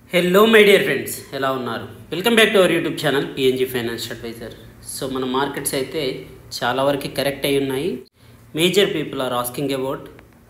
Hello my dear friends ఎలా ఉన్నారు welcome back to our YouTube channel PNG finance adviser so మన markets అయితే చాలా వరకు కరెక్ట్ అయి ఉన్నాయి major people are asking about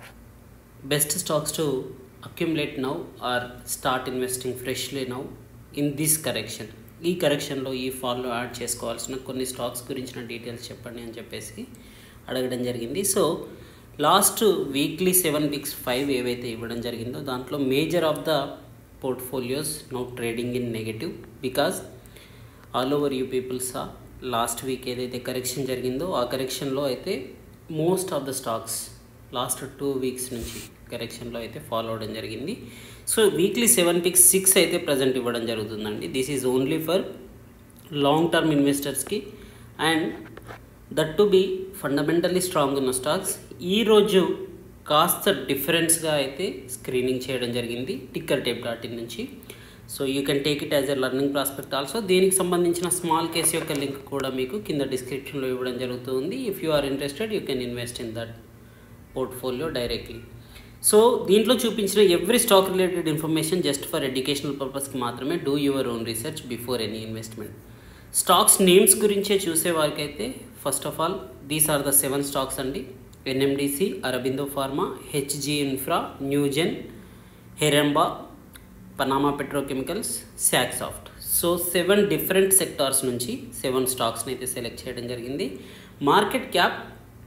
best stocks to accumulate now or start investing freshly now in this correction ఈ కరెక్షన్లో ఈ ఫాల్లో యాడ్ చేసుకోవాల్సిన కొన్ని స్టాక్స్ గురించిన డీటెయిల్స్ చెప్పండి అని చెప్పేసి అడగడం జరిగింది so last weekly seven weeks five ఏవైతే ఇవ్వడం జరిగిందో దాంట్లో major of the portfolios no trading in negative because all over you peoples ఆ లాస్ట్ వీక్ ఏదైతే కరెక్షన్ జరిగిందో ఆ కరెక్షన్లో అయితే most of the stocks last two weeks నుంచి కరెక్షన్లో అయితే ఫాలో అవడం జరిగింది so weekly seven weeks six అయితే ప్రజెంట్ ఇవ్వడం జరుగుతుందండి this is only for long term ఇన్వెస్టర్స్కి and that to be fundamentally strong ఉన్న స్టాక్స్ ఈరోజు కాస్త డిఫరెన్స్గా అయితే స్క్రీనింగ్ చేయడం జరిగింది టిక్కర్ టేప్ డాట్ ఇన్ నుంచి so you can take it as a learning prospect also దీనికి సంబంధించిన స్మాల్ కేస్ యొక్క లింక్ కూడా మీకు కింద డిస్క్రిప్షన్లో ఇవ్వడం జరుగుతుంది if you are interested you can invest in that portfolio directly so దీంట్లో చూపించిన every stock related information just for educational పర్పస్కి మాత్రమే do your own research before any investment stocks names గురించే చూసే వారికైతే first of all these are the seven stocks అండి NMDC Aurobindo Pharma HG Infra Newgen Heranba Panama Petrochemicals soft so seven different sectors నుంచి seven స్టాక్స్ని అయితే select చేయడం జరిగింది market cap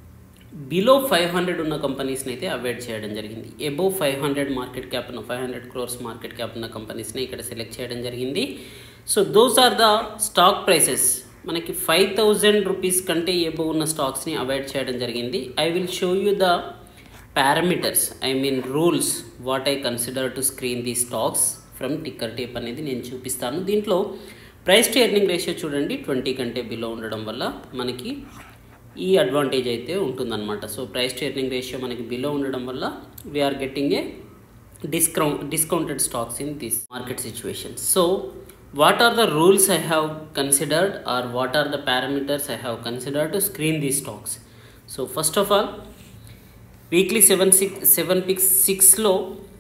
below five hundred ఉన్న కంపెనీస్ని అయితే అవాయిడ్ చేయడం జరిగింది above five hundred market cap ఉన్న five hundred crores market cap ఉన్న కంపెనీస్ని ఇక్కడ సెలెక్ట్ చేయడం జరిగింది so those are the stock prices మనకి ఫైవ్ థౌజండ్ రూపీస్ కంటే ఎబో ఉన్న స్టాక్స్ని అవాయిడ్ చేయడం జరిగింది I will show you the parameters I mean rules what I consider to screen the stocks from ticker tape అనేది నేను చూపిస్తాను దీంట్లో ప్రైస్ టు ఎర్నింగ్ రేషియో చూడండి ట్వంటీ కంటే బిలో ఉండడం వల్ల మనకి ఈ అడ్వాంటేజ్ అయితే ఉంటుందన్నమాట so price to earning ratio మనకి బిలో ఉండడం వల్ల we are getting a discount discounted stocks in this market situation so what are the rules I have considered or what are the parameters I have considered to screen these stocks. So first of all, weekly seven six seven picks సిక్స్లో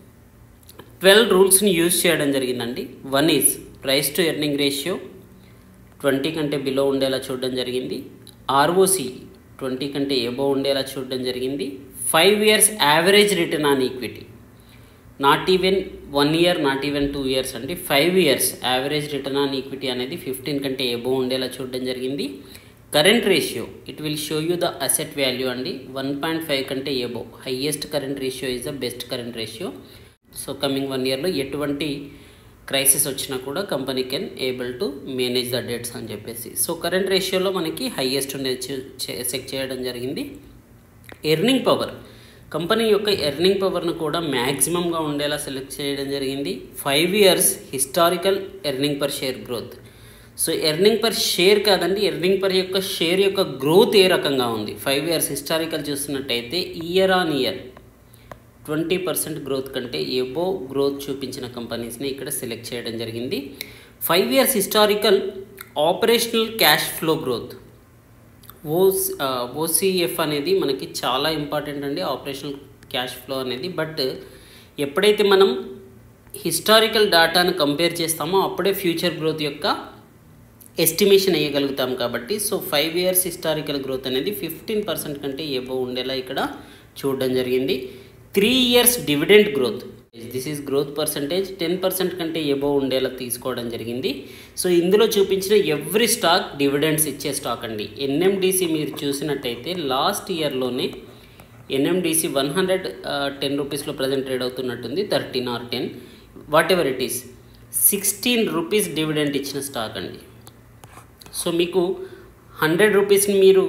twelve రూల్స్ని use చేయడం జరిగిందండి one is price to earning ratio twenty కంటే below ఉండేలా చూడడం జరిగింది ROC twenty కంటే above ఉండేలా చూడడం జరిగింది five years average return on equity not even one year not even two years అండి five years average return on equity అనేది ఫిఫ్టీన్ కంటే ఎబో ఉండేలా చూడడం జరిగింది current ratio it will show you the asset value అండి one point five కంటే above highest current ratio is the best current ratio so coming one ఇయర్లో ఎటువంటి crisis వచ్చినా కూడా company can able to manage the dates అని చెప్పేసి so current రేషియోలో మనకి హయ్యెస్ట్ ఉండేది చెక్ చేయడం జరిగింది ఎర్నింగ్ పవర్ కంపెనీ యొక్క ఎర్నింగ్ పవర్ను కూడా మ్యాక్సిమంగా ఉండేలా సెలెక్ట్ చేయడం జరిగింది five years historical earning per share growth so earning per share కాదండి ఎర్నింగ్ పర్ యొక్క షేర్ యొక్క గ్రోత్ ఏ రకంగా ఉంది ఫైవ్ ఇయర్స్ హిస్టారికల్ చూస్తున్నట్టయితే year on year twenty percent growth కంటే ఎబో గ్రోత్ చూపించిన కంపెనీస్ని ఇక్కడ సెలెక్ట్ చేయడం జరిగింది five years historical operational cash flow growth O OCF అనేది మనకి చాలా ఇంపార్టెంట్ అండి ఆపరేషనల్ క్యాష్ ఫ్లో అనేది బట్ ఎప్పుడైతే మనం హిస్టారికల్ డేటాను కంపేర్ చేస్తామో అప్పుడే ఫ్యూచర్ గ్రోత్ యొక్క ఎస్టిమేషన్ వేయగలుగుతాం కాబట్టి so five years historical growth అనేది ఫిఫ్టీన్ పర్సెంట్ కంటే ఏబో ఉండేలా ఇక్కడ చూడడం జరిగింది three years dividend growth this is growth percentage ten percent కంటే ఎబో ఉండేలా తీసుకోవడం జరిగింది సో ఇందులో చూపించిన ఎవ్రీ స్టాక్ డివిడెండ్స్ ఇచ్చే స్టాక్ అండి ఎన్ఎండిసి మీరు చూసినట్టయితే లాస్ట్ ఇయర్లోనే ఎన్ఎండిసి వన్ హండ్రెడ్ టెన్ రూపీస్లో ప్రజెంట్ ట్రేడ్ అవుతున్నట్టుంది thirteen are ten whatever it is sixteen rupees dividend ఇచ్చిన స్టాక్ అండి సో మీకు హండ్రెడ్ రూపీస్ని మీరు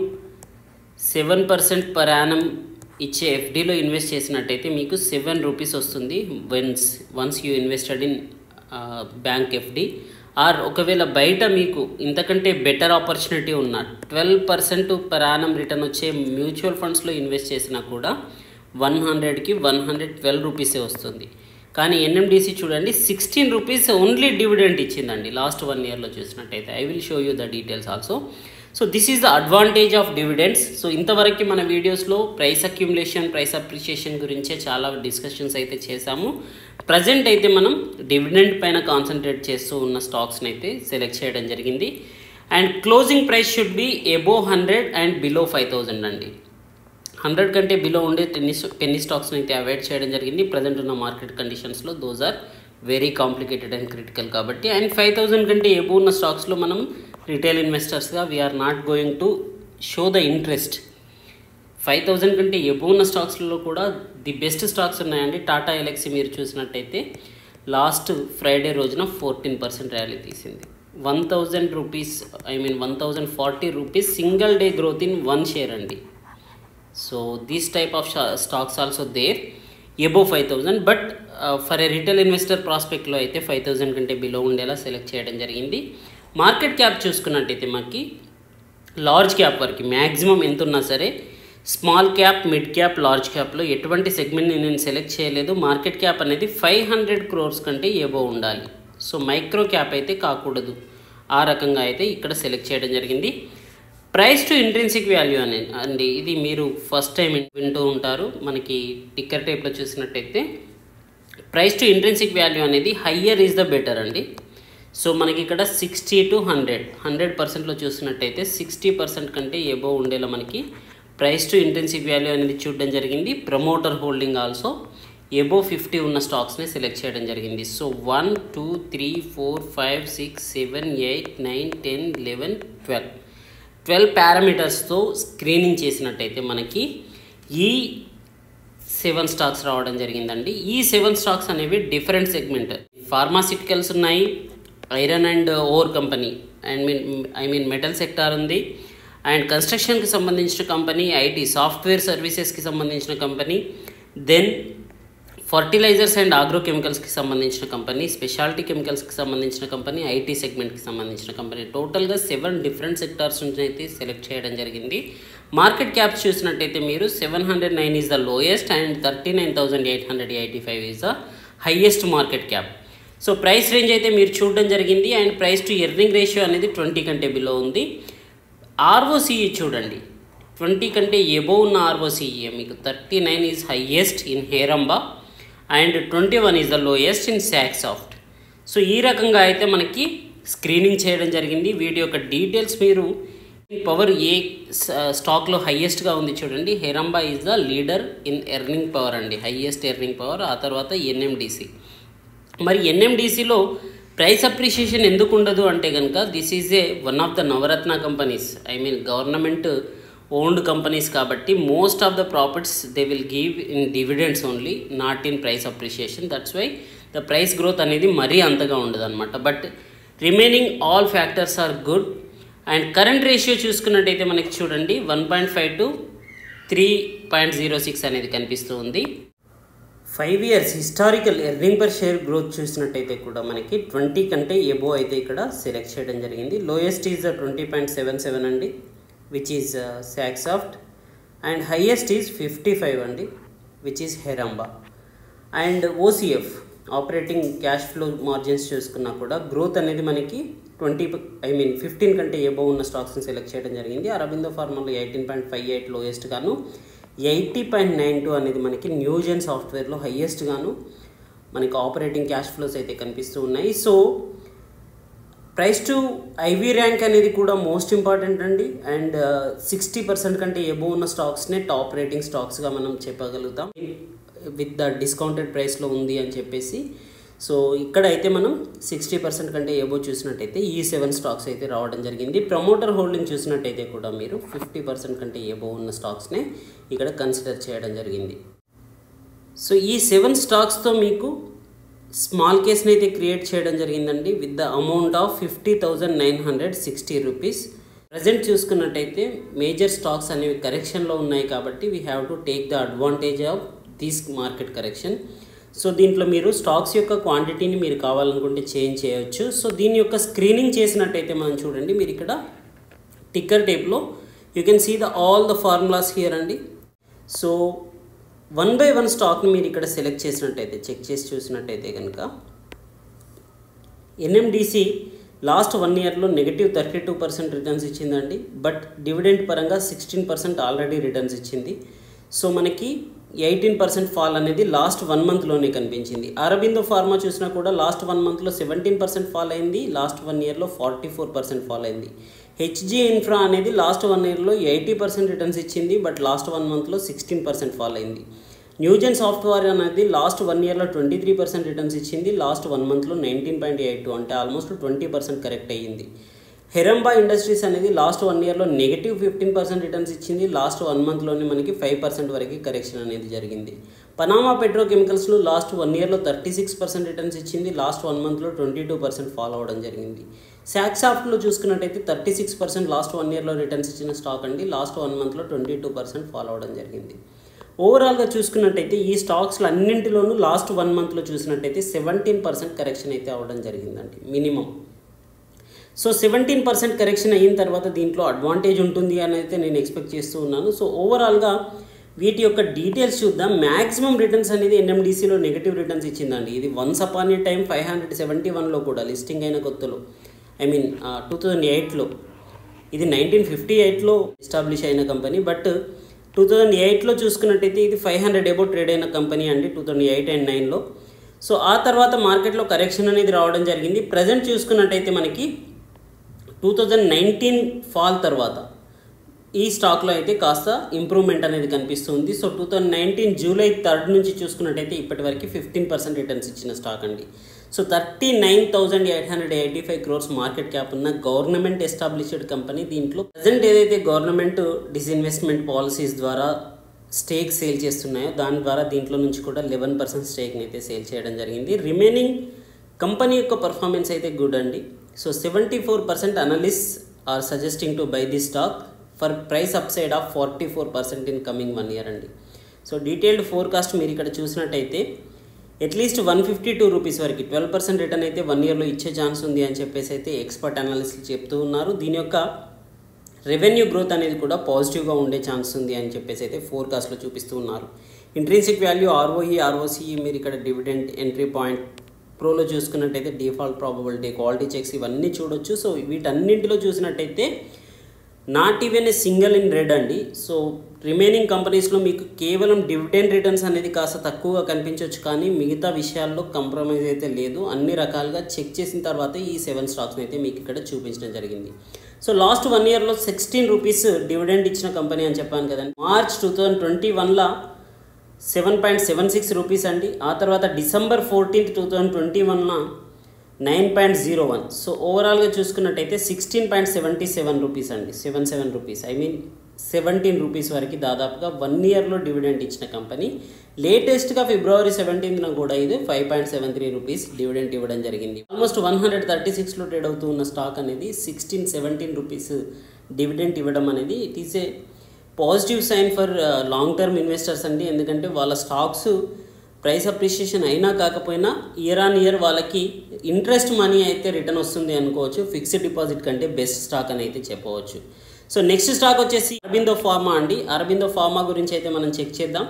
సెవెన్ పర్సెంట్ పర్ యానం ఇచ్చే ఎఫ్డీలో ఇన్వెస్ట్ చేసినట్టయితే మీకు సెవెన్ రూపీస్ వస్తుంది once once you invested in bank FD or ఒకవేళ బయట మీకు ఇంతకంటే బెటర్ ఆపర్చునిటీ ఉన్న twelve percent per annum return వచ్చే మ్యూచువల్ ఫండ్స్లో ఇన్వెస్ట్ చేసినా కూడా వన్ హండ్రెడ్కి వన్ హండ్రెడ్ ట్వెల్వ్ రూపీసే వస్తుంది కానీ ఎన్ఎండిసి చూడండి సిక్స్టీన్ రూపీస్ ఓన్లీ డివిడెంట్ ఇచ్చిందండి లాస్ట్ వన్ ఇయర్లో చూసినట్టయితే I will show you the details also so this is the advantage of dividends so ఇంతవరకు మన వీడియోస్లో ప్రైస్ అక్యుములేషన్ ప్రైస్ అప్రిషియేషన్ గురించే చాలా డిస్కషన్స్ అయితే చేశాము ప్రజెంట్ అయితే మనం డివిడెండ్ పైన కాన్సన్ట్రేట్ చేస్తూ ఉన్న స్టాక్స్ని అయితే సెలెక్ట్ చేయడం జరిగింది and closing price should be above hundred and below five thousand అండి హండ్రెడ్ కంటే బిలో ఉండే టెన్ని పెన్ని స్టాక్స్ని అయితే అవాయిడ్ చేయడం జరిగింది ప్రజెంట్ ఉన్న మార్కెట్ కండిషన్స్లో those are very complicated and critical కాబట్టి అండ్ ఫైవ్ థౌజండ్ కంటే ఎబో ఉన్న స్టాక్స్లో మనం రిటైల్ ఇన్వెస్టర్స్గా we are not going to show the interest five thousand కంటే ఎబో ఉన్న స్టాక్స్లో కూడా ది బెస్ట్ స్టాక్స్ ఉన్నాయండి టాటా ఎలక్సీ మీరు చూసినట్టయితే లాస్ట్ ఫ్రైడే రోజున ఫోర్టీన్ పర్సెంట్ ర్యాలీ తీసింది one thousand rupees I mean one thousand forty rupees single day growth in one share అండి so these type of stocks also there above five thousand but for a retail investor ప్రాస్పెక్ట్లో అయితే five thousand కంటే below ఉండేలా select చేయడం జరిగింది market cap చూసుకున్నట్టయితే మనకి large cap వరకు మ్యాక్సిమం ఎంత ఉన్నా సరే small cap mid cap large క్యాప్లో ఎటువంటి సెగ్మెంట్ని నేను సెలెక్ట్ చేయలేదు మార్కెట్ క్యాప్ అనేది ఫైవ్ హండ్రెడ్ క్రోర్స్ కంటే ఏబో ఉండాలి సో మైక్రో క్యాప్ అయితే కాకూడదు ఆ రకంగా అయితే ఇక్కడ సెలెక్ట్ చేయడం జరిగింది ప్రైస్ టు ఇంట్రెన్సిక్ వాల్యూ అని అండి ఇది మీరు ఫస్ట్ టైం వింటూ ఉంటారు మనకి టిక్కర్ టైప్లో చూసినట్టయితే ప్రైస్ టు ఇంట్రెన్సిక్ వాల్యూ అనేది హయ్యర్ ఈజ్ ద బెటర్ అండి సో మనకి ఇక్కడ సిక్స్టీ టు హండ్రెడ్ హండ్రెడ్ పర్సెంట్లో చూసినట్టయితే సిక్స్టీ పర్సెంట్ కంటే ఎబో ఉండేలా మనకి ప్రైస్ టు ఇంటెన్సివ్ వాల్యూ అనేది చూడడం జరిగింది promoter holding also above fifty ఉన్న స్టాక్స్ని సెలెక్ట్ చేయడం జరిగింది so one two three four five six seven eight nine ten eleven twelve twelve పారామీటర్స్తో స్క్రీనింగ్ చేసినట్టయితే మనకి ఈ సెవెన్ స్టాక్స్ రావడం జరిగిందండి ఈ సెవెన్ స్టాక్స్ అనేవి డిఫరెంట్ సెగ్మెంట్ ఫార్మాసిటికల్స్ ఉన్నాయి iron and ore company and mean I mean metal sector ఉంది అండ్ కన్స్ట్రక్షన్కి సంబంధించిన కంపెనీ ఐటీ సాఫ్ట్వేర్ సర్వీసెస్కి సంబంధించిన company then fertilisers and agro కెమికల్స్కి సంబంధించిన కంపెనీ స్పెషాలిటీ కెమికల్స్కి సంబంధించిన కంపెనీ ఐటీ సెగ్మెంట్కి సంబంధించిన కంపెనీ టోటల్గా సెవెన్ డిఫరెంట్ సెక్టార్స్ నుంచి అయితే సెలెక్ట్ చేయడం జరిగింది మార్కెట్ క్యాప్ చూసినట్టయితే మీరు seven hundred nine is the lowest and thirty nine thousand eight hundred eighty five is the highest market cap so price range అయితే మీరు చూడడం జరిగింది and price to earning ratio అనేది ట్వంటీ కంటే బిలో ఉంది ROCE చూడండి ట్వంటీ కంటే above ఉన్న ఆర్ఓసిఈ మీకు thirty nine is highest in Heramba and twenty one is the lowest in soft so ఈ రకంగా అయితే మనకి స్క్రీనింగ్ చేయడం జరిగింది వీటి యొక్క డీటెయిల్స్ మీరు పవర్ ఏ స్టాక్లో హయ్యెస్ట్గా ఉంది చూడండి Heramba is the leader in earning power అండి హయ్యెస్ట్ ఎర్నింగ్ పవర్ ఆ తర్వాత ఎన్ఎండిసి మరి ఎన్ఎండిసిలో ప్రైస్ అప్రిషియేషన్ ఎందుకు ఉండదు అంటే కనుక this is a one of the Navratna companies I mean government owned companies కాబట్టి most of the profits they will give in dividends only not in price appreciation that's why the price growth అనేది మరీ అంతగా ఉండదు అనమాట but remaining all factors are good and current ratio చూసుకున్నట్టయితే మనకి చూడండి one point five to three point zero six అనేది కనిపిస్తూ ఉంది five years historical earning per share growth చూసినట్టయితే కూడా మనకి ట్వంటీ కంటే ఎబో అయితే ఇక్కడ సెలెక్ట్ చేయడం జరిగింది lowest is twenty point seven seven అండి which is soft and highest is fifty five అండి which is Heramba and OCF operating cash flow margins చూసుకున్నా కూడా గ్రోత్ అనేది మనకి ట్వంటీ ఐ మీన్ ఫిఫ్టీన్ కంటే ఎబో ఉన్న స్టాక్స్ని సెలెక్ట్ చేయడం జరిగింది అరబిందో ఫార్మాలో eighteen point five eight lowest గాను ఎయిటీ పాయింట్ నైన్ టూ అనేది మనకి న్యూజెన్ సాఫ్ట్వేర్లో హయ్యెస్ట్ గాను మనకి ఆపరేటింగ్ క్యాష్ ఫ్లోస్ అయితే కనిపిస్తూ ఉన్నాయి so price to IV rank అనేది కూడా మోస్ట్ ఇంపార్టెంట్ అండి అండ్ సిక్స్టీ పర్సెంట్ కంటే ఎబో ఉన్న స్టాక్స్నే టాప్ రేటింగ్ స్టాక్స్గా మనం చెప్పగలుగుతాం విత్ ద డిస్కౌంటెడ్ ప్రైస్లో ఉంది అని చెప్పేసి సో ఇక్కడ అయితే మనం సిక్స్టీ పర్సెంట్ కంటే ఏబో చూసినట్టయితే ఈ సెవెన్ స్టాక్స్ అయితే రావడం జరిగింది ప్రమోటర్ హోల్డింగ్ చూసినట్టయితే కూడా మీరు ఫిఫ్టీ పర్సెంట్ కంటే ఏబో ఉన్న స్టాక్స్నే ఇక్కడ కన్సిడర్ చేయడం జరిగింది సో ఈ సెవెన్ స్టాక్స్తో మీకు స్మాల్ కేస్ని అయితే క్రియేట్ చేయడం జరిగిందండి with the amount of fifty thousand nine hundred sixty rupees present చూసుకున్నట్టయితే మేజర్ స్టాక్స్ అనేవి కరెక్షన్లో ఉన్నాయి కాబట్టి we have to take the advantage of these market correction so దీంట్లో మీరు స్టాక్స్ యొక్క క్వాంటిటీని మీరు కావాలనుకుంటే చేంజ్ చేయొచ్చు సో దీని యొక్క స్క్రీనింగ్ చేసినట్టయితే మనం చూడండి మీరు ఇక్కడ టిక్కర్ టేప్లో you can see the all the formulas here అండి సో వన్ బై వన్ స్టాక్ని మీరు ఇక్కడ సెలెక్ట్ చేసినట్టయితే చెక్ చేసి చూసినట్టయితే కనుక ఎన్ఎండిసి లాస్ట్ వన్ ఇయర్లో negative thirty two percent returns ఇచ్చిందండి బట్ డివిడెండ్ పరంగా సిక్స్టీన్ పర్సెంట్ ఆల్రెడీ రిటర్న్స్ ఇచ్చింది సో మనకి ఎయిటీన్ పర్సెంట్ ఫాల్ అనేది లాస్ట్ వన్ మంత్లోనే కనిపించింది అరబిందో ఫార్మా చూసినా కూడా లాస్ట్ వన్ మంత్లో సెవెంటీన్ పర్సెంట్ ఫాల్ అయింది లాస్ట్ వన్ ఇయర్లో ఫార్టీ ఫోర్ పర్సెంట్ ఫాల్ అయింది హెచ్జి ఇన్ఫ్రా అనేది లాస్ట్ వన్ ఇయర్లో ఎయిటీ పర్సెంట్ రిటర్న్స్ ఇచ్చింది బట్ లాస్ట్ వన్ మంత్లో సిక్స్టీన్ పర్సెంట్ ఫాల్ అయింది న్యూజెన్ సాఫ్ట్వేర్ అనేది లాస్ట్ వన్ ఇయర్లో ట్వంటీ త్రీ పర్సెంట్ రిటర్న్స్ ఇచ్చింది లాస్ట్ వన్ మంత్లో నైన్టీన్ పాయింట్ ఎయిట్ టూ అంటే ఆల్మోస్ట్ ట్వంటీ పర్సెంట్ కరెక్ట్ అయ్యింది హెరంబా ఇండస్ట్రీస్ అనేది లాస్ట్ వన్ ఇయర్లో నెగిటివ్ ఫిఫ్టీన్ పర్సెంట్ రిటర్న్స్ ఇచ్చింది లాస్ట్ వన్ మంత్లోనే మనకి ఫైవ్ పర్సెంట్ వరకు కరెక్షన్ అనేది జరిగింది పనామా పెట్రోకెమికల్స్లో లాస్ట్ వన్ ఇయర్లో థర్టీ సిక్స్ పర్సెంట్ రిటర్న్స్ ఇచ్చింది లాస్ట్ వన్ మంత్లో ట్వంటీ టూ పర్సెంట్ ఫాలో అవ్వడం జరిగింది సాఫ్ట్లో చూసుకున్నట్టయితే thirty six percent last one ఇయర్లో రిటర్న్స్ ఇచ్చిన స్టాక్ అండి లాస్ట్ వన్ మంత్లో ట్వంటీ టూ పర్సెంట్ ఫాలో అవ్వడం జరిగింది ఓవరాల్గా చూసుకున్నట్టయితే ఈ స్టాక్స్లో అన్నింటిలోనూ లాస్ట్ వన్ మంత్లో చూసినట్టయితే సెవెంటీన్ పర్సెంట్ కరెక్షన్ అయితే అవ్వడం జరిగిందండి minimum so seventeen percent correction అయిన తర్వాత దీంట్లో అడ్వాంటేజ్ ఉంటుంది అని అయితే నేను ఎక్స్పెక్ట్ చేస్తూ ఉన్నాను సో ఓవరాల్గా వీటి యొక్క డీటెయిల్స్ చూద్దాం మ్యాక్సిమం రిటర్న్స్ అనేది ఎన్ఎండిసిలో నెగిటివ్ రిటర్న్స్ ఇచ్చిందండి ఇది once upon a time five hundred seventy వన్లో కూడా లిస్టింగ్ అయిన కొత్తలో ఐ మీన్ టూ థౌజండ్ ఎయిట్లో ఇది నైన్టీన్ ఫిఫ్టీ ఎయిట్లో ఎస్టాబ్లిష్ అయిన కంపెనీ బట్ టూ థౌజండ్ ఎయిట్లో చూసుకున్నట్టయితే ఇది ఫైవ్ హండ్రెడ్ ఎబో ట్రేడ్ అయిన కంపెనీ అండి టూ థౌజండ్ ఎయిట్ అండ్ నైన్లో సో ఆ తర్వాత మార్కెట్లో కరెక్షన్ అనేది రావడం జరిగింది ప్రజెంట్ చూసుకున్నట్టయితే మనకి టూ థౌజండ్ నైన్టీన్ ఫాల్ తర్వాత ఈ స్టాక్లో అయితే కాస్త ఇంప్రూవ్మెంట్ అనేది కనిపిస్తుంది so two thousand nineteen July third నుంచి చూసుకున్నట్టయితే ఇప్పటి వరకు ఫిఫ్టీన్ పర్సెంట్ రిటర్న్స్ ఇచ్చిన స్టాక్ అండి so thirty nine thousand eight hundred eighty five crores market cap ఉన్న గవర్నమెంట్ ఎస్టాబ్లిష్డ్ కంపెనీ దీంట్లో ప్రజెంట్ ఏదైతే గవర్నమెంట్ డిస్ఇన్వెస్ట్మెంట్ పాలసీస్ ద్వారా స్టేక్ సేల్ చేస్తున్నాయో దాని ద్వారా దీంట్లో నుంచి కూడా లెవెన్ పర్సెంట్ స్టేక్ని అయితే సేల్ చేయడం జరిగింది రిమైనింగ్ కంపెనీ యొక్క పర్ఫార్మెన్స్ అయితే గుడ్ అండి so seventy four percent analyst are suggesting to buy the stock for price upside of forty four percent in coming one year అండి సో డీటెయిల్డ్ ఫోర్కాస్ట్ మీరు ఇక్కడ చూసినట్టయితే at least one fifty two rupees వరకు twelve percent return అయితే one ఇయర్లో ఇచ్చే chance ఉంది అని చెప్పేసి అయితే ఎక్స్పర్ట్ అనలిస్టులు చెప్తూ ఉన్నారు దీని యొక్క రెవెన్యూ గ్రోత్ అనేది కూడా పాజిటివ్గా ఉండే ఛాన్స్ ఉంది అని చెప్పేసి అయితే ఫోర్కాస్ట్లో చూపిస్తూ ఉన్నారు ఇంట్రెన్సిక్ వాల్యూ ఆర్ఓఈ ఆర్ఓసిఈ మీరు ఇక్కడ డివిడెంట్ ఎంట్రీ పాయింట్ ప్రోలో చూసుకున్నట్టయితే డిఫాల్ట్ ప్రాబబిలిటీ క్వాలిటీ చెక్స్ ఇవన్నీ చూడొచ్చు సో వీటన్నింటిలో చూసినట్టయితే not even a single in red అండి సో రిమైనింగ్ కంపెనీస్లో మీకు కేవలం డివిడెండ్ రిటర్న్స్ అనేది కాస్త తక్కువగా కనిపించవచ్చు కానీ మిగతా విషయాల్లో కంప్రమైజ్ అయితే లేదు అన్ని రకాలుగా చెక్ చేసిన తర్వాత ఈ సెవెన్ స్టాక్స్ని అయితే మీకు ఇక్కడ చూపించడం జరిగింది సో లాస్ట్ వన్ ఇయర్లో సిక్స్టీన్ రూపీస్ డివిడెండ్ ఇచ్చిన కంపెనీ అని చెప్పాను కదండి మార్చ్ టూ థౌజండ్ ట్వంటీ వన్లో seven point seven six rupees అండి ఆ తర్వాత December fourteenth two thousand twenty వన్న nine point zero one so ఓవరాల్గా చూసుకున్నట్టయితే sixteen point seventy seven rupees అండి seven seven rupees I mean seventeen rupees వరకు దాదాపుగా వన్ ఇయర్లో డివిడెండ్ ఇచ్చిన కంపెనీ లేటెస్ట్గా ఫిబ్రవరి సెవెంటీన్త్న కూడా ఇది five point seven three rupees dividend ఇవ్వడం జరిగింది ఆల్మోస్ట్ వన్ హండ్రెడ్ థర్టీ సిక్స్లో ట్రేడ్ అవుతూ ఉన్న స్టాక్ అనేది సిక్స్టీన్ సెవెంటీన్ రూపీస్ డివిడెంట్ ఇవ్వడం అనేది it is a positive sign for long term investors అండి ఎందుకంటే వాళ్ళ స్టాక్స్ ప్రైస్ అప్రిషియేషన్ అయినా కాకపోయినా ఇయర్ ఆన్ ఇయర్ వాళ్ళకి ఇంట్రెస్ట్ మనీ అయితే రిటర్న్ వస్తుంది అనుకోవచ్చు ఫిక్స్డ్ డిపాజిట్ కంటే బెస్ట్ స్టాక్ అని అయితే చెప్పవచ్చు సో నెక్స్ట్ స్టాక్ వచ్చేసి అరబిందో ఫార్మా అండి అరబిందో ఫార్మా గురించి అయితే మనం చెక్ చేద్దాం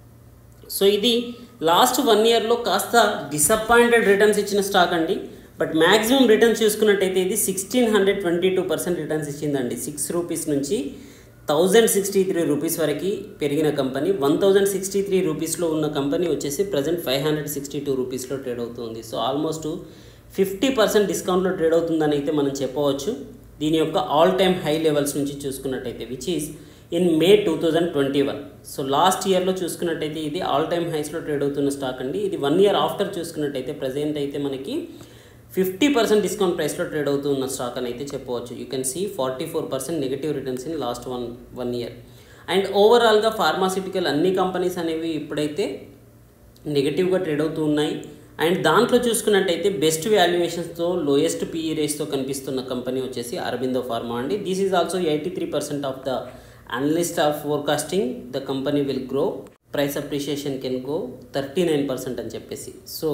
సో ఇది లాస్ట్ వన్ ఇయర్లో కాస్త డిసప్పాయింటెడ్ రిటర్న్స్ ఇచ్చిన స్టాక్ అండి బట్ మ్యాక్సిమం రిటర్న్స్ చూసుకున్నట్టయితే ఇది sixteen hundred twenty two percent returns ఇచ్చిందండి సిక్స్ రూపీస్ నుంచి థౌజండ్ సిక్స్టీ త్రీ రూపీస్ వరకు పెరిగిన company one thousand sixty three రూపీస్లో ఉన్న కంపెనీ వచ్చేసి present five hundred sixty two రూపీస్లో ట్రేడ్ అవుతుంది సో ఆల్మోస్ట్ ఫిఫ్టీ పర్సెంట్ డిస్కౌంట్లో ట్రేడ్ అవుతుందని అయితే మనం చెప్పవచ్చు దీని యొక్క ఆల్ టైమ్ హై లెవెల్స్ నుంచి చూసుకున్నట్టయితే which is in May two thousand twenty one so last ఇయర్లో చూసుకున్నట్టయితే ఇది ఆల్ టైమ్ హైస్లో ట్రేడ్ అవుతున్న స్టాక్ అండి ఇది వన్ ఇయర్ ఆఫ్టర్ చూసుకున్నట్టయితే ప్రజెంట్ అయితే మనకి ఫిఫ్టీ పర్సెంట్ డిస్కౌంట్ ప్రైస్లో ట్రేడ్ అవుతూ ఉన్న స్టాక్ అని అయితే చెప్పవచ్చు you can see forty four percent negative returns in last one one year and ఓవరాల్గా ఫార్మాసిటికల్ అన్ని కంపెనీస్ అనేవి ఇప్పుడైతే నెగిటివ్గా ట్రేడ్ అవుతూ ఉన్నాయి అండ్ దాంట్లో చూసుకున్నట్టయితే బెస్ట్ వాల్యుయేషన్స్తో లోయెస్ట్ పీఈ రేస్తో కనిపిస్తున్న కంపెనీ వచ్చేసి అరబిందో ఫార్మా అండి this is also eighty three percent of the analyst are forecasting the company will grow price appreciation can go thirty nine percent అని చెప్పేసి సో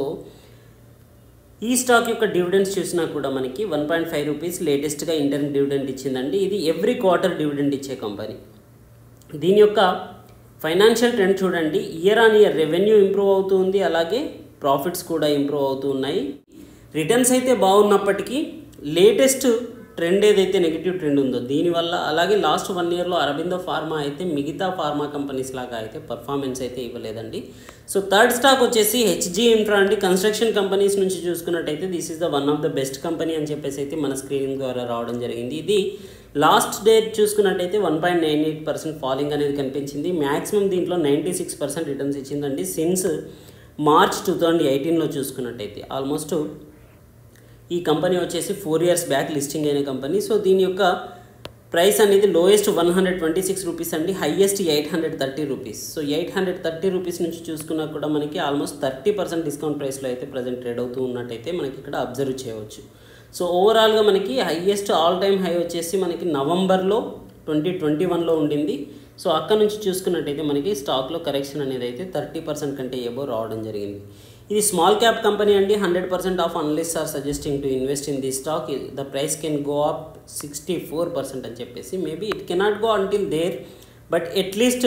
ఈ స్టాక్ యొక్క డివిడెండ్స్ చూసినా కూడా మనకి వన్ పాయింట్ ఫైవ్ రూపీస్ లేటెస్ట్గా ఇంటర్న్ డివిడెండ్ ఇచ్చిందండి ఇది ఎవ్రీ క్వార్టర్ డివిడెండ్ ఇచ్చే కంపెనీ దీని యొక్క ఫైనాన్షియల్ ట్రెండ్ చూడండి year on year revenue improve అవుతూ ఉంది అలాగే ప్రాఫిట్స్ కూడా ఇంప్రూవ్ అవుతూ ఉన్నాయి రిటర్న్స్ అయితే బాగున్నప్పటికీ లేటెస్ట్ ట్రెండ్ ఏదైతే నెగిటివ్ ట్రెండ్ ఉందో దీనివల్ల అలాగే లాస్ట్ వన్ ఇయర్లో అరబిందో ఫార్మా అయితే మిగతా ఫార్మా కంపెనీస్ లాగా అయితే పర్ఫార్మెన్స్ అయితే ఇవ్వలేదండి సో థర్డ్ స్టాక్ వచ్చేసి హెచ్జీ ఇన్ఫ్రా అండి కన్స్ట్రక్షన్ కంపెనీస్ నుంచి చూసుకున్నట్టయితే this is the one of the best company అని చెప్పేసి అయితే మన స్క్రీనింగ్ ద్వారా రావడం జరిగింది ఇది లాస్ట్ డేట్ చూసుకున్నట్టయితే one point nine eight percent falling అనేది కనిపించింది మ్యాక్సిమం దీంట్లో నైంటీ సిక్స్ పర్సెంట్ రిటర్న్స్ ఇచ్చిందండి సిన్స్ మార్చ్ టూ థౌజండ్ ఎయిటీన్లో చూసుకున్నట్టయితే ఆల్మోస్ట్ ఈ కంపెనీ వచ్చేసి ఫోర్ ఇయర్స్ బ్యాక్ లిస్టింగ్ అయిన కంపెనీ సో దీని యొక్క ప్రైస్ అనేది lowest one hundred twenty six rupees అండి highest eight hundred thirty rupees so eight hundred thirty rupees నుంచి చూసుకున్నా కూడా మనకి ఆల్మోస్ట్ థర్టీ పర్సెంట్ డిస్కౌంట్ ప్రైస్లో అయితే ప్రజెంట్ ట్రేడ్ అవుతూ ఉన్నట్టయితే మనకి ఇక్కడ అబ్జర్వ్ చేయవచ్చు సో ఓవరాల్గా మనకి హైయెస్ట్ ఆల్ టైమ్ హై వచ్చేసి మనకి నవంబర్లో ట్వంటీ ట్వంటీ వన్లో ఉండింది సో అక్కడ నుంచి చూసుకున్నట్టయితే మనకి స్టాక్లో కరెక్షన్ అనేది అయితే థర్టీ పర్సెంట్ కంటే ఎబో రావడం జరిగింది ఇది స్మాల్ క్యాప్ కంపెనీ అండి hundred percent of analyst are suggesting to invest in the stock the price can go up sixty four percent అని చెప్పేసి maybe it cannot go until there but at least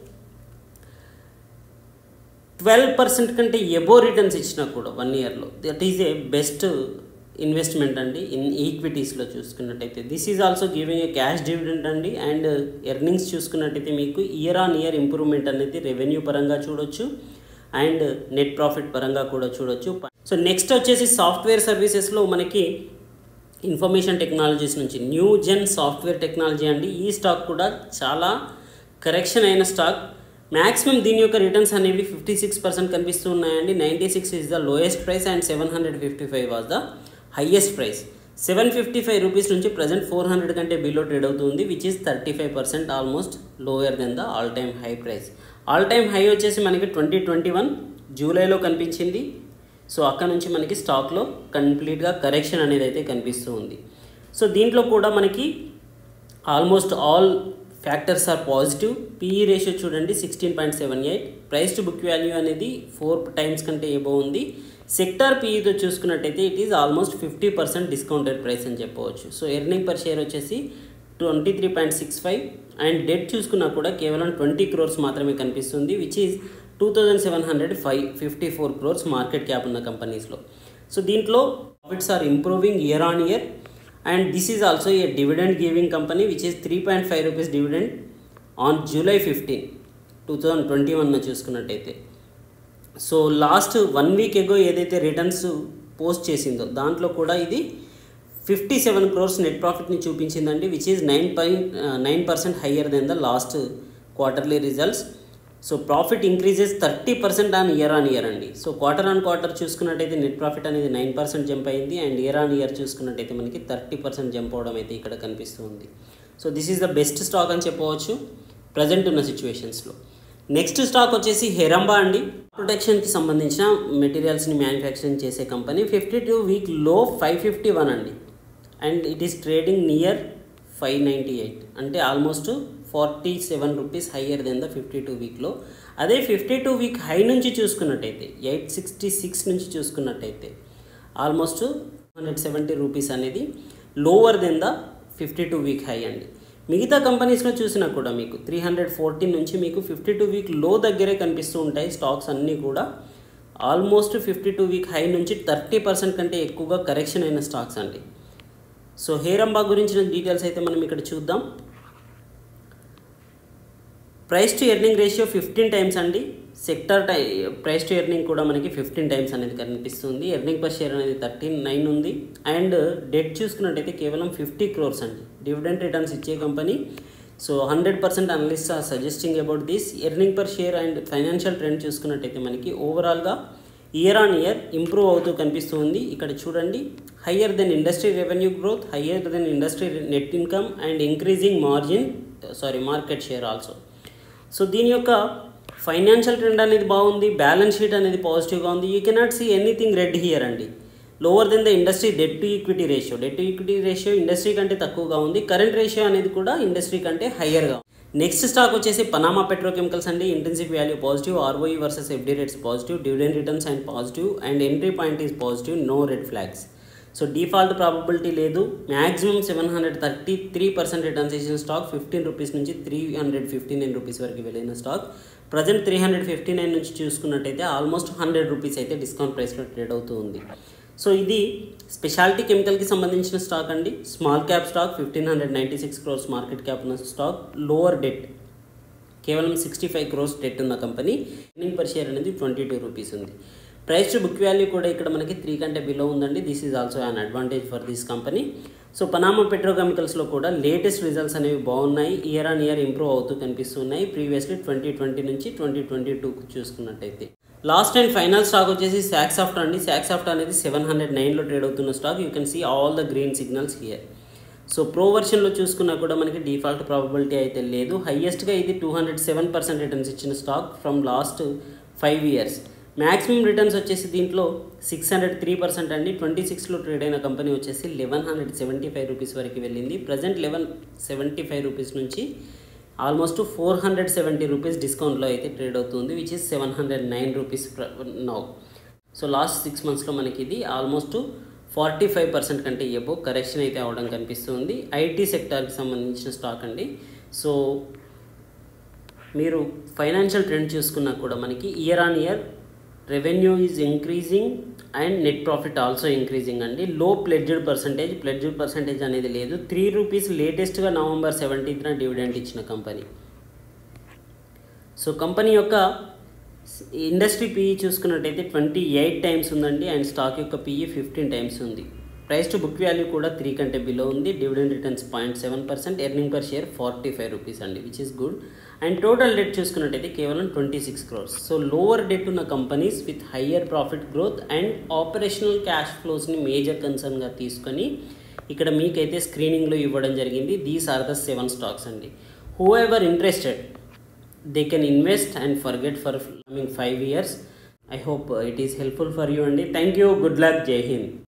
twelve percent కంటే above returns ఇచ్చినా కూడా one ఇయర్లో that is a best investment అండి in ఈక్విటీస్లో చూసుకున్నట్టయితే this is also giving a cash dividend అండి అండ్ ఎర్నింగ్స్ చూసుకున్నట్టయితే మీకు ఇయర్ ఆన్ ఇయర్ ఇంప్రూవ్మెంట్ అనేది రెవెన్యూ పరంగా చూడొచ్చు అండ్ నెట్ ప్రాఫిట్ పరంగా కూడా చూడొచ్చు సో నెక్స్ట్ వచ్చేసి సాఫ్ట్వేర్ సర్వీసెస్లో మనకి ఇన్ఫర్మేషన్ టెక్నాలజీస్ నుంచి న్యూ జెన్ సాఫ్ట్వేర్ టెక్నాలజీ అండి ఈ స్టాక్ కూడా చాలా కరెక్షన్ అయిన స్టాక్ మ్యాక్సిమం దీని యొక్క రిటర్న్స్ అనేవి ఫిఫ్టీ సిక్స్ పర్సెంట్ కనిపిస్తూ ఉన్నాయండి ninety six is the lowest price and seven hundred fifty five was the highest price seven fifty five rupees నుంచి ప్రజెంట్ ఫోర్ హండ్రెడ్ కంటే బిలో ట్రేడ్ అవుతుంది which is thirty five percent almost lower than the all time high price all time high వచ్చేసి మనకి twenty twenty one జూలైలో కనిపించింది so అక్కడ నుంచి మనకి స్టాక్లో కంప్లీట్గా కరెక్షన్ అనేది అయితే కనిపిస్తూ ఉంది సో దీంట్లో కూడా మనకి almost all factors are positive PE ratio చూడండి sixteen point seven eight price to book value అనేది ఫోర్ టైమ్స్ కంటే ఏబో ఉంది సెక్టార్ పీఈతో చూసుకున్నట్టయితే it is almost fifty percent discounted price అని చెప్పవచ్చు సో ఎర్నింగ్ పర్ షేర్ వచ్చేసి twenty three point six five and debt చూసుకున్నా కూడా కేవలం ట్వంటీ క్రోర్స్ మాత్రమే కనిపిస్తుంది which is two thousand seven hundred five fifty four crores market cap ఉన్న కంపెనీస్లో సో దీంట్లో profits are improving year on year and this is also a dividend giving company which is three point five rupees dividend on July fifteen two thousand twenty వన్న చూసుకున్నట్టయితే so last one week ago ఏదైతే returns post చేసిందో దాంట్లో కూడా ఇది fifty seven crores net ప్రాఫిట్ని చూపించిందండి which is nine point nine percent higher than the last quarterly results so profit increases thirty percent on year on year అండి so quarter on quarter చూసుకున్నట్టయితే net profit అనేది nine percent jump అయింది and year on year చూసుకున్నట్టయితే మనకి thirty percent jump అవడం అయితే ఇక్కడ కనిపిస్తుంది so this is the best stock అని చెప్పవచ్చు ప్రజెంట్ ఉన్న సిచ్యువేషన్స్లో నెక్స్ట్ స్టాక్ వచ్చేసి హెరంబా అండి ప్రొటెక్షన్కి సంబంధించిన మెటీరియల్స్ని మ్యానుఫ్యాక్చరింగ్ చేసే company fifty two week low five fifty one అండి and it is trading near five ninety eight అంటే almost forty seven rupees higher than the fifty two వీక్లో అదే ఫిఫ్టీ టూ వీక్ హై నుంచి చూసుకున్నట్టయితే ఎయిట్ సిక్స్టీ సిక్స్ నుంచి చూసుకున్నట్టయితే almost hundred seventy rupees అనేది lower than the fifty two week high అండి మిగతా కంపెనీస్లో చూసినా కూడా మీకు త్రీ హండ్రెడ్ ఫోర్టీన్ నుంచి మీకు ఫిఫ్టీ టూ వీక్ లో దగ్గరే కనిపిస్తూ ఉంటాయి స్టాక్స్ అన్నీ కూడా almost fifty two week high నుంచి థర్టీ పర్సెంట్ కంటే ఎక్కువగా కరెక్షన్ అయిన స్టాక్స్ అండి సో హేరంబా గురించిన డీటెయిల్స్ అయితే మనం ఇక్కడ చూద్దాం price to earning ratio fifteen times అండి సెక్టర్ టై ప్రైస్ టు ఎర్నింగ్ కూడా మనకి ఫిఫ్టీన్ టైమ్స్ అనేది కనిపిస్తుంది ఎర్నింగ్ పర్ షేర్ అనేది థర్టీన్ నైన్ ఉంది అండ్ డెట్ చూసుకున్నట్టయితే కేవలం ఫిఫ్టీ క్రోర్స్ అండి డివిడెంట్ రిటర్న్స్ ఇచ్చే company so hundred percent analyst are suggesting about this earning per share and financial trend చూసుకున్నట్టయితే మనకి ఓవరాల్గా ఇయర్ ఆన్ ఇయర్ ఇంప్రూవ్ అవుతూ కనిపిస్తుంది ఇక్కడ చూడండి higher than industry revenue growth higher than industry net income and increasing margin sorry market share also so దీని యొక్క financial trend అనేది బాగుంది బ్యాలెన్స్ షీట్ అనేది పాజిటివ్గా ఉంది you cannot see anything red here అండి lower than the industry debt to equity ratio debt to equity ratio industry కంటే తక్కువగా ఉంది కరెంట్ రేషియో అనేది కూడా ఇండస్ట్రీ కంటే హయ్యర్గా నెక్స్ట్ స్టాక్ వచ్చేసి పనామా పెట్రోకెమికల్స్ అండి intensive value positive ROE versus FD rates positive dividend returns and positive and entry point is positive no red flags so default probability లేదు maximum seven hundred thirty three percent returns ఇచ్చిన stock fifteen rupees నుంచి three hundred fifty nine rupees వరకు వెళ్ళిన stock present three hundred fifty nine నుంచి చూసుకున్నట్టయితే almost hundred rupees అయితే discount ప్రైస్లో trade అవుతూ ఉంది సో ఇది స్పెషాలిటీ కెమికల్కి సంబంధించిన స్టాక్ అండి small cap stock fifteen hundred ninety six crores market cap ఉన్న స్టాక్ లోవర్ డెట్ కేవలం సిక్స్టీ ఫైవ్ క్రోర్స్ డెట్ ఉన్న కంపెనీ ఎర్నింగ్ పర్ షేర్ అనేది ట్వంటీ టూ రూపీస్ ఉంది ప్రైస్ టు బుక్ వాల్యూ కూడా ఇక్కడ మనకి త్రీ కంటే బిలో ఉందండి this is also an advantage for this company so Panama పెట్రోకెమికల్స్లో కూడా లేటెస్ట్ రిజల్ట్స్ అనేవి బాగున్నాయి ఇయర్ ఆన్ ఇయర్ ఇంప్రూవ్ అవుతూ కనిపిస్తున్నాయి ప్రీవియస్లీ ట్వంటీ ట్వంటీ నుంచి ట్వంటీ ట్వంటీ టూ చూసుకున్నట్టయితే లాస్ట్ అండ్ ఫైనల్ స్టాక్ వచ్చేసి సాఫ్ట్ అండి సాఫ్ట్ అనేది సెవెన్ హండ్రెడ్ నైన్లో ట్రేడ్ అవుతున్న stock you can see all the green signals here so pro వర్షన్లో చూసుకున్నా కూడా మనకి డిఫాల్ట్ ప్రాబబిలిటీ అయితే లేదు హయ్యెస్ట్గా ఇది two hundred seven percent returns ఇచ్చిన stock from last five years maximum returns వచ్చేసి దీంట్లో సిక్స్ హండ్రెడ్ త్రీ పర్సెంట్ అండి ట్వంటీ సిక్స్లో ట్రేడ్ అయిన కంపెనీ వచ్చేసి eleven hundred seventy five rupees వరకు వెళ్ళింది present eleven seventy five rupees నుంచి almost four hundred seventy rupees డిస్కౌంట్లో అయితే ట్రేడ్ అవుతుంది which is seven hundred nine rupees now so last six మంత్స్లో మనకి ఇది ఆల్మోస్ట్ ఫార్టీ ఫైవ్ పర్సెంట్ కంటే ఎబో కరెక్షన్ అయితే అవడం కనిపిస్తుంది ఐటీ సెక్టార్కి సంబంధించిన స్టాక్ అండి సో మీరు ఫైనాన్షియల్ ట్రెండ్ చూసుకున్నా కూడా మనకి year on year revenue is increasing and net profit also increasing అండి low pledged percentage pledged percentage అనేది లేదు త్రీ రూపీస్ లేటెస్ట్గా నవంబర్ సెవెంటీన్త్న డివిడెంట్ ఇచ్చిన కంపెనీ సో కంపెనీ యొక్క ఇండస్ట్రీ పీఈ చూసుకున్నట్టయితే ట్వంటీ ఎయిట్ టైమ్స్ ఉందండి అండ్ స్టాక్ యొక్క పీఈ ఫిఫ్టీన్ టైమ్స్ ఉంది ప్రైస్ టు బుక్ వాల్యూ కూడా త్రీ కంటే బిలో ఉంది dividend returns point seven percent earning per share forty five rupees అండి which is good and total debt చూసుకున్నట్టయితే కేవలం twenty six crores so lower debt ఉన్న companies with higher profit growth and operational cash ఫ్లోస్ని major కన్సర్న్గా తీసుకొని ఇక్కడ మీకైతే స్క్రీనింగ్లో ఇవ్వడం జరిగింది these are the seven stocks అండి whoever interested they can invest and forget for coming 5 years i hope uh, it is helpful for you and thank you good luck jai hind